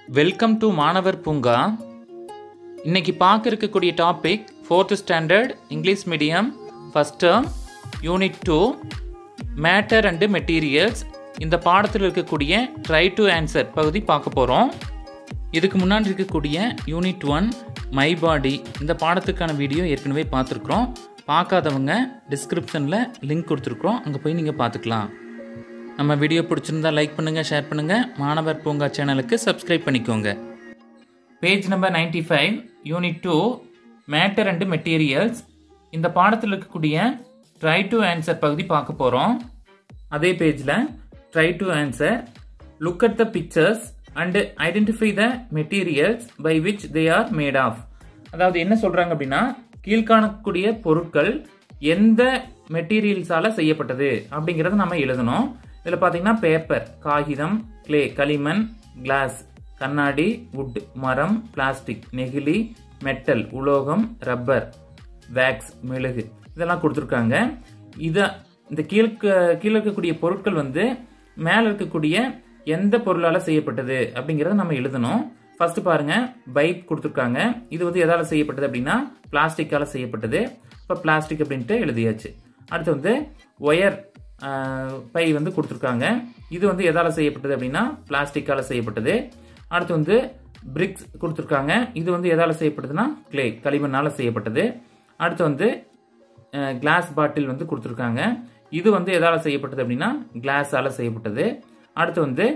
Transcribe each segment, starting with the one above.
welcome to மாணவர் பூங்கா இன்னைக்கு பார்க்க இருக்கக்கூடிய topic fourth standard English medium first term unit two matter and materials இந்த பாடத்தில் இருக்கக்கூடிய ட்ரை டு ஆன்சர் பகுதி பார்க்க போகிறோம் இதுக்கு முன்னாடி இருக்கக்கூடிய யூனிட் ஒன் மை பாடி இந்த பாடத்துக்கான வீடியோ ஏற்கனவே பார்த்துருக்குறோம் பார்க்காதவங்க டிஸ்கிரிப்ஷனில் லிங்க் கொடுத்துருக்குறோம் அங்கே போய் நீங்கள் பார்த்துக்கலாம் நம்ம வீடியோ பிடிச்சிருந்தா லைக் பண்ணுங்கள் ஷேர் பண்ணுங்கள் மாணவர் பூங்கா சேனலுக்கு சப்ஸ்கிரைப் பண்ணிக்கோங்க page number ninety five unit two matter and materials இந்த பாடத்தில் இருக்கக்கூடிய ட்ரை டு ஆன்சர் பகுதி பார்க்க போகிறோம் அதே பேஜில் try to answer look at the pictures and identify the materials by which they are made of அதாவது என்ன சொல்கிறாங்க அப்படின்னா கீழ்காணக்கூடிய பொருட்கள் எந்த மெட்டீரியல்ஸால செய்யப்பட்டது அப்படிங்கிறத நம்ம எழுதணும் இதில் பார்த்தீங்கன்னா பேப்பர் காகிதம் கிளே களிமண் கிளாஸ் கண்ணாடி வுட் மரம் பிளாஸ்டிக் நெகிழி மெட்டல் உலோகம் ரப்பர் வேக்ஸ் மெழுகு இதெல்லாம் கொடுத்துருக்காங்க இதை இந்த கீழ்க்க கீழே இருக்கக்கூடிய பொருட்கள் வந்து மேலே இருக்கக்கூடிய எந்த பொருளால் செய்யப்பட்டது அப்படிங்கிறத நம்ம எழுதணும் ஃபர்ஸ்ட் பாருங்க பைப் கொடுத்துருக்காங்க இது வந்து எதால செய்யப்பட்டது அப்படின்னா பிளாஸ்டிக்கால செய்யப்பட்டது இப்போ பிளாஸ்டிக் அப்படின்ட்டு எழுதியாச்சு அடுத்து வந்து ஒயர் பை வந்து கொடுத்துருக்காங்க இது வந்து எதால செய்யப்பட்டது அப்படின்னா பிளாஸ்டிக்கால செய்யப்பட்டது அடுத்து வந்து பிரிக்ஸ் கொடுத்துருக்காங்க இது வந்து எதால செய்யப்பட்டதுன்னா கிளே களிமண்ணால செய்யப்பட்டது அடுத்து வந்து கிளாஸ் பாட்டில் வந்து கொடுத்துருக்காங்க இது வந்து எதால செய்யப்பட்டது அப்படின்னா கிளாஸால செய்யப்பட்டது அடுத்து வந்து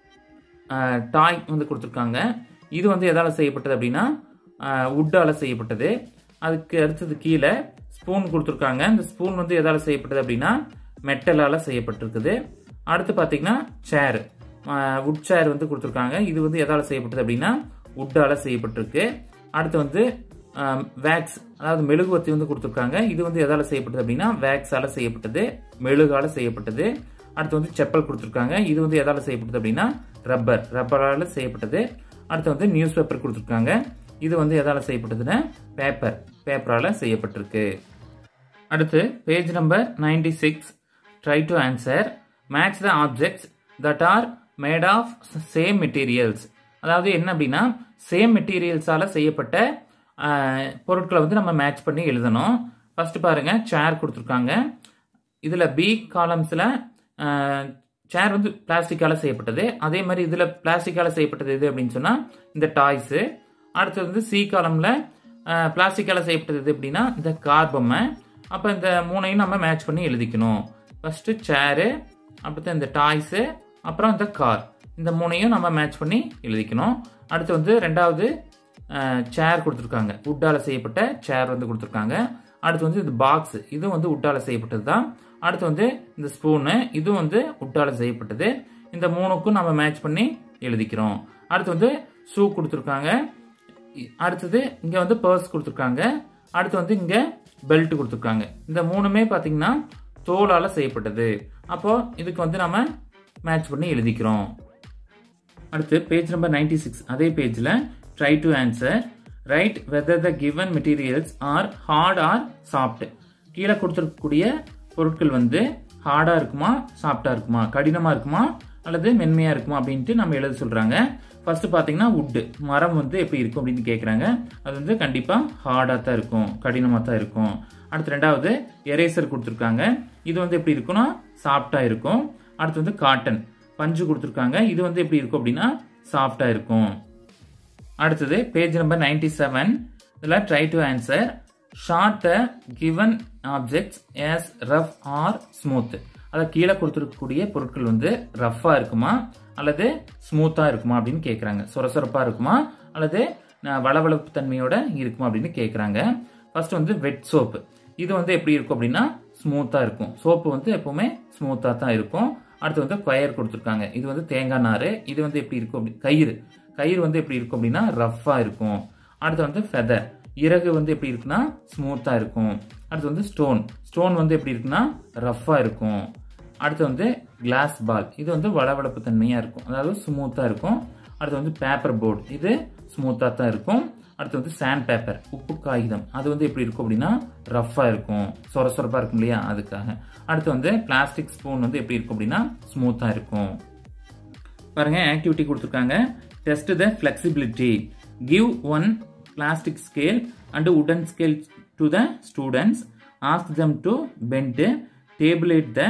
டாய் வந்து கொடுத்துருக்காங்க இது வந்து எதால செய்யப்பட்டது அப்படின்னா உட்டால செய்யப்பட்டது அதுக்கு அடுத்தது கீழே ஸ்பூன் கொடுத்துருக்காங்க இந்த ஸ்பூன் வந்து எதால செய்யப்பட்டது அப்படின்னா மெட்டலால் செய்யப்பட்டிருக்குது அடுத்து பார்த்தீங்கன்னா சேர் உட் சேர் வந்து கொடுத்துருக்காங்க இது வந்து எதால் செய்யப்பட்டது அப்படின்னா உட்டால் செய்யப்பட்டிருக்கு அடுத்து வந்து வேக்ஸ் அதாவது மெழுகுவத்தி வந்து கொடுத்துருக்காங்க இது வந்து எதால் செய்யப்பட்டது அப்படின்னா வேக்ஸால் செய்யப்பட்டது மெழுகால் செய்யப்பட்டது அடுத்து வந்து செப்பல் கொடுத்துருக்காங்க இது வந்து எதால் செய்யப்பட்டது அப்படின்னா ரப்பர் ரப்பரால் செய்யப்பட்டது அடுத்து வந்து நியூஸ் பேப்பர் கொடுத்துருக்காங்க இது வந்து எதால் செய்யப்பட்டதுன்னா பேப்பர் பேப்பரால் செய்யப்பட்டிருக்கு அடுத்து page number ninety six try to answer match the objects that are made of same materials அதாவது என்ன அப்படின்னா சேம் மெட்டீரியல்ஸால் செய்யப்பட்ட பொருட்களை வந்து நம்ம மேட்ச் பண்ணி எழுதணும் ஃபர்ஸ்ட் பாருங்க சேர் கொடுத்துருக்காங்க இதில் பி காலம்ஸில் சேர் வந்து பிளாஸ்டிக்கால செய்யப்பட்டது அதே மாதிரி இதில் பிளாஸ்டிக்கால செய்யப்பட்டது எது அப்படின்னு சொன்னால் இந்த டாய்ஸு அடுத்தது வந்து சி காலமில் பிளாஸ்டிக்கால செய்யப்பட்டது எது அப்படின்னா இந்த கார் பொம்மை அப்போ இந்த மூணையும் நம்ம மேட்ச் பண்ணி எழுதிக்கணும் ஃபஸ்ட்டு சேரு அடுத்து இந்த டாய்ஸு அப்புறம் இந்த கார் இந்த மூணையும் நம்ம மேட்ச் பண்ணி எழுதிக்கணும் அடுத்து வந்து ரெண்டாவது சேர் கொடுத்துருக்காங்க உட்டால் செய்யப்பட்ட சேர் வந்து கொடுத்துருக்காங்க அடுத்து வந்து இது பாக்ஸ் இதுவும் வந்து உட்டால் செய்யப்பட்டது தான் அடுத்து வந்து இந்த ஸ்பூனு இதுவும் வந்து உட்டால் செய்யப்பட்டது இந்த மூணுக்கும் நம்ம மேட்ச் பண்ணி எழுதிக்கிறோம் அடுத்து வந்து ஷூ கொடுத்துருக்காங்க அடுத்தது இங்கே வந்து பர்ஸ் கொடுத்துருக்காங்க அடுத்து வந்து இங்கே பெல்ட் கொடுத்துருக்காங்க இந்த மூணுமே பார்த்தீங்கன்னா தோலால் செய்யப்பட்டது அப்போ இதுக்கு வந்து நம்ம மேட்ச் பண்ணி எழுதிக்கிறோம் அடுத்து பேஜ் நம்பர் நைன்டி சிக்ஸ் அதே பேஜில் try to answer write whether the given materials are hard or soft கீழே கொடுத்துருக்கக்கூடிய பொருட்கள் வந்து ஹார்டாக இருக்குமா சாஃப்டாக இருக்குமா கடினமாக இருக்குமா அல்லது மென்மையாக இருக்குமா அப்படின்ட்டு நம்ம எழுத சொல்கிறாங்க ஃபர்ஸ்ட் பார்த்தீங்கன்னா உட்டு மரம் வந்து எப்படி இருக்கும் அப்படின்னு கேட்குறாங்க அது வந்து கண்டிப்பாக ஹார்டாக தான் இருக்கும் கடினமாக தான் இருக்கும் அடுத்து ரெண்டாவது எரேசர் கொடுத்துருக்காங்க இது வந்து எப்படி இருக்கும்னா சாஃப்டாக இருக்கும் அடுத்து வந்து காட்டன் பஞ்சு கொடுத்துருக்காங்க இது வந்து எப்படி இருக்கும் அப்படின்னா சாஃப்டாக இருக்கும் அடுத்தது பேஜ் நம்பர் நைன்டி செவன் இதில் try to answer sort the given objects as rough or smooth அதை கீழே கொடுத்துருக்கக்கூடிய பொருட்கள் வந்து ரஃப்பாக இருக்குமா அல்லது ஸ்மூத்தாக இருக்குமா அப்படின்னு கேட்குறாங்க சொரசொரப்பாக இருக்குமா அல்லது வளவளப்பு தன்மையோட இருக்குமா அப்படின்னு கேட்குறாங்க ஃபர்ஸ்ட் வந்து வெட் சோப்பு இது வந்து எப்படி இருக்கும் அப்படின்னா ஸ்மூத்தாக இருக்கும் சோப்பு வந்து எப்போவுமே ஸ்மூத்தாக தான் இருக்கும் அடுத்து வந்து கொயர் கொடுத்துருக்காங்க இது வந்து தேங்காய் நார் இது வந்து எப்படி இருக்கும் அப்படி கயிறு கயிறு வந்து எப்படி இருக்கும் அப்படின்னா ரஃப்பாக இருக்கும் அடுத்து வந்து ஃபெதர் இறகு வந்து எப்படி இருக்குன்னா ஸ்மூத்தாக இருக்கும் அடுத்து வந்து ஸ்டோன் ஸ்டோன் வந்து எப்படி இருக்குன்னா ரஃப்பாக இருக்கும் அடுத்து வந்து கிளாஸ் பால் இது வந்து வளவளப்பு தன்மையாக இருக்கும் அதாவது ஸ்மூத்தாக இருக்கும் அடுத்து வந்து பேப்பர் போர்டு இது ஸ்மூத்தாக தான் இருக்கும் அடுத்து வந்து சாண்ட் பேப்பர் உப்பு காகிதம் அது வந்து எப்படி இருக்கும் அப்படின்னா ரஃப்பாக இருக்கும் சொர சொரப்பாக இருக்கும் இல்லையா அதுக்காக அடுத்து வந்து பிளாஸ்டிக் ஸ்பூன் வந்து எப்படி இருக்கும் அப்படின்னா ஸ்மூத்தாக இருக்கும் பாருங்க ஆக்டிவிட்டி கொடுத்துருக்காங்க test the flexibility give one plastic scale and wooden scale to the students ask them to bend tabulate the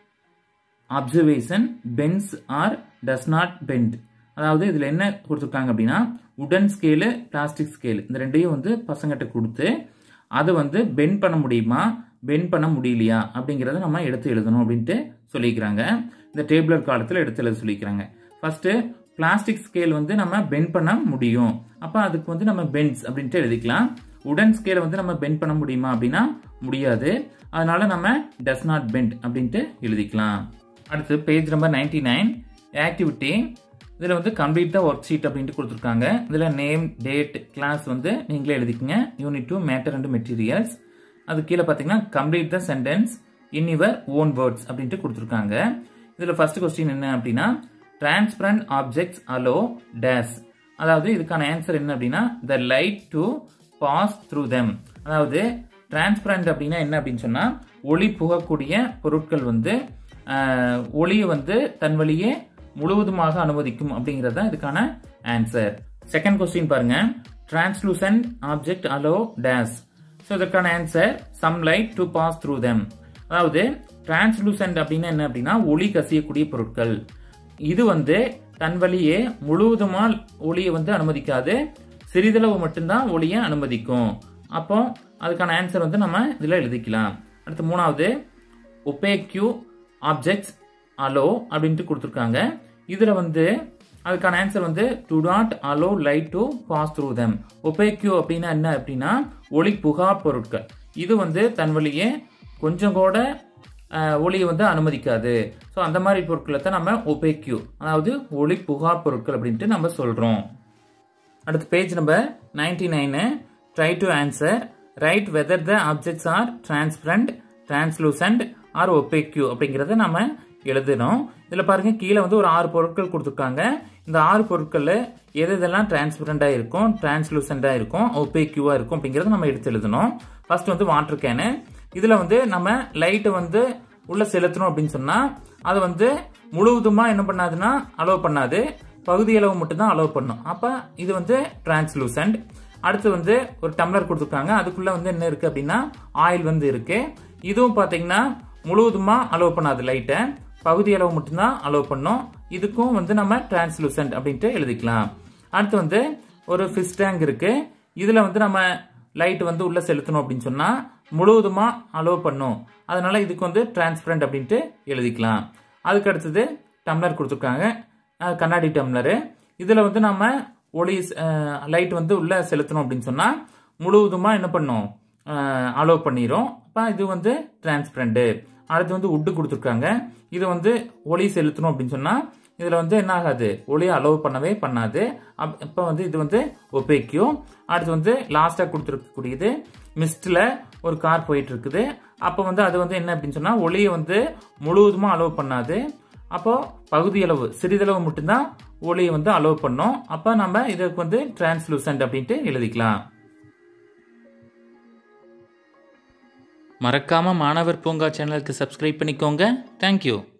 observation bends or does not bend அதாவது இதில் என்ன கொடுத்துருக்காங்க அப்படின்னா உடன் ஸ்கேலு பிளாஸ்டிக் ஸ்கேல் இந்த ரெண்டையும் வந்து பசங்கிட்ட கொடுத்து அதை வந்து பெண்ட் பண்ண முடியுமா பெண்ட் பண்ண முடியலையா அப்படிங்கிறத நம்ம எடுத்து எழுதணும் அப்படின்ட்டு சொல்லிக்கிறாங்க இந்த டேபிளர் காலத்தில் எடுத்து எழுத சொல்லிக்கிறாங்க ஃபர்ஸ்ட் பிளாஸ்டிக் ஸ்கேல் வந்து நம்ம பெண்ட் பண்ண முடியும் அப்போ அதுக்கு வந்து நம்ம பென்ஸ் அப்படின்ட்டு எழுதிக்கலாம் உடன் ஸ்கேலை வந்து நம்ம பெண்ட் பண்ண முடியுமா அப்படின்னா முடியாது அதனால நம்ம டஸ் நாட் பெண்ட் அப்படின்ட்டு எழுதிக்கலாம் அடுத்து page number ninety nine activity இதில் வந்து கம்ப்ளீட் த ஒர்க் ஷீட் அப்படின்ட்டு கொடுத்துருக்காங்க இதில் நேம் டேட் கிளாஸ் வந்து நீங்களே எழுதிக்கங்க unit two matter and materials அது கீழே பார்த்தீங்கன்னா complete the sentence in your own words அப்படின்ட்டு கொடுத்துருக்காங்க இதில் ஃபர்ஸ்ட் கொஸ்டின் என்ன அப்படின்னா டிரான்ஸ்பரண்ட் ஆப்ஜெக்ட்ஸ் அலோ டேஸ் அதாவது இதுக்கான ஆன்சர் என்ன அப்படின்னா the light to pass through them அதாவது டிரான்ஸ்பரண்ட் அப்படின்னா என்ன அப்படின்னு சொன்னால் ஒளி புகக்கூடிய பொருட்கள் வந்து ஒளியை வந்து தன் வழியே முழுவதுமாக அனுமதிக்கும் அப்படிங்கிறது தான் இதுக்கான ஆன்சர் செகண்ட் கொஸ்டின் பாருங்க டிரான்ஸ்லூசன்ட் ஆப்ஜெக்ட் அலோ டேஸ் ஸோ இதற்கான answer some light to pass through them அதாவது டிரான்ஸ்லூசன்ட் அப்படின்னா என்ன அப்படின்னா ஒளி கசியக்கூடிய பொருட்கள் இது வந்து தன் வழியே முழுவதுமா ஒளியை வந்து அனுமதிக்காது சிறிதளவு மட்டும்தான் ஒளியை அனுமதிக்கும் அப்போ அதுக்கான ஆன்சர் வந்து நம்ம இதில் எழுதிக்கலாம் அடுத்து மூணாவது ஒப்பேக்யூ ஆப்ஜெக்ட்ஸ் அலோ அப்படின்ட்டு கொடுத்துருக்காங்க இதில் வந்து அதுக்கான ஆன்சர் வந்து do not allow light to pass through them opaque அப்படின்னா என்ன அப்படின்னா ஒளி புகா பொருட்கள் இது வந்து தன் வழியே கொஞ்சம் கூட ஒளியை வந்து அனுமதிக்காது ஸோ அந்த மாதிரி பொருட்களை தான் நம்ம ஒபேக்யூ அதாவது ஒளி புகா பொருட்கள் அப்படின்ட்டு நம்ம சொல்கிறோம் அடுத்து page number ninety nine try to answer write whether the objects are transparent translucent or opaque அப்படிங்கிறத நம்ம எழுதணும் இதில் பாருங்க கீழே வந்து ஒரு ஆறு பொருட்கள் கொடுத்துருக்காங்க இந்த ஆறு பொருட்களில் எது இதெல்லாம் டிரான்ஸ்பரண்டாக இருக்கும் டிரான்ஸ்லூசண்டாக இருக்கும் ஒப்பேக்யூவாக இருக்கும் அப்படிங்கிறத நம்ம எடுத்து எழுதணும் ஃபர்ஸ்ட் வந்து வாட்டர் கேனு இதில் வந்து நம்ம லைட்டை வந்து உள்ளே செலுத்தணும் அப்படின்னு சொன்னால் அது வந்து முழுவதுமாக என்ன பண்ணாதுன்னா அலோவ் பண்ணாது பகுதி அளவு மட்டும்தான் அலோவ் பண்ணும் அப்போ இது வந்து டிரான்ஸ்லூசன்ட் அடுத்து வந்து ஒரு டம்ளர் கொடுத்துருக்காங்க அதுக்குள்ளே வந்து என்ன இருக்குது அப்படின்னா ஆயில் வந்து இருக்குது இதுவும் பார்த்தீங்கன்னா முழுவதுமாக அலோவ் பண்ணாது லைட்டை பகுதி அளவு மட்டும்தான் அலோவ் பண்ணும் இதுக்கும் வந்து நம்ம டிரான்ஸ்லூசன்ட் அப்படின்ட்டு எழுதிக்கலாம் அடுத்து வந்து ஒரு ஃபிஷ் டேங்க் இருக்குது இதில் வந்து நம்ம லைட் வந்து உள்ளே செலுத்தணும் அப்படின்னு சொன்னால் முழுவதுமாக அலோவ் பண்ணும் அதனால இதுக்கு வந்து டிரான்ஸ்பரண்ட் அப்படின்ட்டு எழுதிக்கலாம் அதுக்கு அடுத்தது டம்ளர் கொடுத்துருக்காங்க கண்ணாடி டம்ளரு இதில் வந்து நம்ம ஒளி லைட் வந்து உள்ளே செலுத்தணும் அப்படின்னு சொன்னால் முழுவதுமாக என்ன பண்ணும் அலோவ் பண்ணிடும் அப்போ இது வந்து டிரான்ஸ்பரண்ட்டு அடுத்து வந்து உட்டு கொடுத்துருக்காங்க இது வந்து ஒளி செலுத்தணும் அப்படின்னு சொன்னால் இதில் வந்து என்ன ஆகாது ஒளியை அலோவ் பண்ணவே பண்ணாது அப் இப்போ வந்து இது வந்து ஒப்பேக்கும் அடுத்து வந்து லாஸ்ட்டாக கொடுத்துருக்கக்கூடியது மிஸ்டில் ஒரு கார் போயிட்டு இருக்குது அப்போ வந்து அது வந்து என்ன அப்படின்னு சொன்னால் ஒளியை வந்து முழுவதுமாக அலோவ் பண்ணாது அப்போ பகுதியளவு சிறிதளவு மட்டும்தான் ஒளியை வந்து அலோவ் பண்ணோம் அப்போ நம்ம இதுக்கு வந்து டிரான்ஸ்லூசன்ட் அப்படின்ட்டு எழுதிக்கலாம் மறக்காம மாணவர் பூங்கா சேனலுக்கு சப்ஸ்கிரைப் பண்ணிக்கோங்க தேங்க்யூ